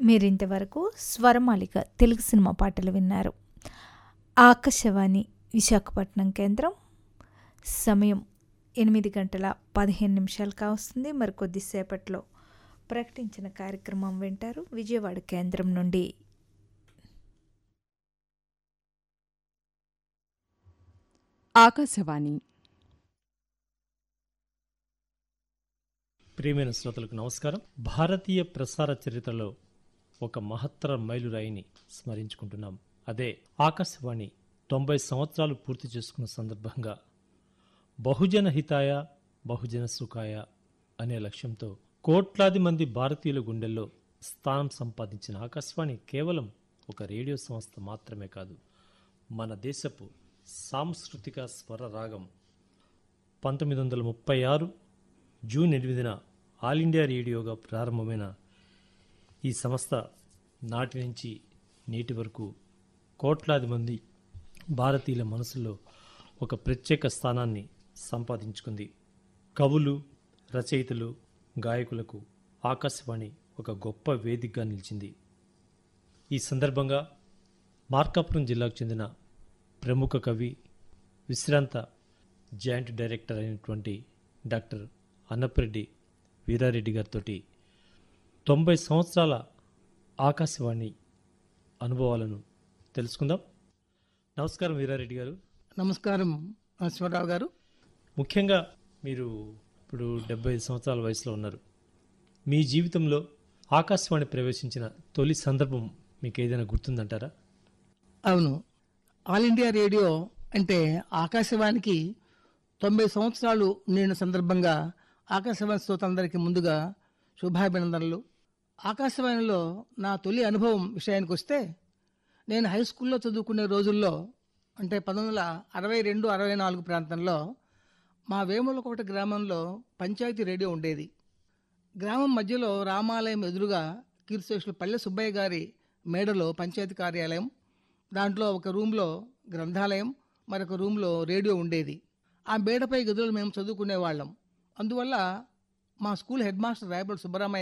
మీరింతవరకు స్వరమాలిక తెలుగు సినిమా పాటలు విన్నారు ఆకాశవాణి విశాఖపట్నం కేంద్రం సమయం ఎనిమిది గంటల పదిహేను నిమిషాలు కావస్తుంది మరి కొద్దిసేపట్లో ప్రకటించిన కార్యక్రమం వింటారు విజయవాడ కేంద్రం నుండి ఆకాశవాణి ప్రియమైన శ్రోతలకు నమస్కారం భారతీయ ప్రసార చరిత్రలో ఒక మహత్తర మైలురాయిని స్మరించుకుంటున్నాం అదే ఆకాశవాణి తొంభై సంవత్సరాలు పూర్తి చేసుకున్న సందర్భంగా బహుజన హితాయ బహుజన సుఖాయ అనే లక్ష్యంతో కోట్లాది మంది భారతీయుల గుండెల్లో స్థానం సంపాదించిన ఆకాశవాణి కేవలం ఒక రేడియో సంస్థ మాత్రమే కాదు మన దేశపు సాంస్కృతిక స్వర రాగం పంతొమ్మిది వందల ముప్పై ఆరు జూన్ ఎనిమిదిన ఆల్ ఇండియా రేడియోగా ప్రారంభమైన ఈ సంస్థ నాటి నుంచి నేటి వరకు కోట్లాది మంది భారతీయుల మనసుల్లో ఒక ప్రత్యేక స్థానాన్ని సంపాదించుకుంది కవులు రచయితలు గాయకులకు ఆకాశవాణి ఒక గొప్ప వేదికగా నిలిచింది ఈ సందర్భంగా మార్కాపురం జిల్లాకు చెందిన ప్రముఖ కవి విశ్రాంత జాయింట్ డైరెక్టర్ అయినటువంటి డాక్టర్ అన్నప్రెడ్డి వీరారెడ్డి గారితో తొంభై సంవత్సరాల ఆకాశవాణి అనుభవాలను తెలుసుకుందాం నమస్కారం వీరారెడ్డి గారు నమస్కారం ఈశ్వరరావు గారు ముఖ్యంగా మీరు ఇప్పుడు డెబ్బై ఐదు సంవత్సరాల వయసులో ఉన్నారు మీ జీవితంలో ఆకాశవాణి ప్రవేశించిన తొలి సందర్భం మీకు ఏదైనా గుర్తుందంటారా అవును ఆల్ ఇండియా రేడియో అంటే ఆకాశవాణికి తొంభై సంవత్సరాలు నిండిన సందర్భంగా ఆకాశవాణి శ్రోతలందరికీ ముందుగా శుభాభినందనలు ఆకాశవాణిలో నా తొలి అనుభవం విషయానికి వస్తే నేను హై స్కూల్లో చదువుకునే రోజుల్లో అంటే పంతొమ్మిది వందల అరవై రెండు అరవై నాలుగు ప్రాంతంలో మా వేములకోట గ్రామంలో పంచాయతీ రేడియో ఉండేది గ్రామం మధ్యలో రామాలయం ఎదురుగా కీర్తిశేషులు పల్లె సుబ్బయ్య గారి మేడలో పంచాయతీ కార్యాలయం దాంట్లో ఒక రూమ్లో గ్రంథాలయం మరొక రూమ్లో రేడియో ఉండేది ఆ మేడపై గదులు మేము చదువుకునేవాళ్ళం అందువల్ల మా స్కూల్ హెడ్ మాస్టర్ రాయబడి సుబ్బరామయ్య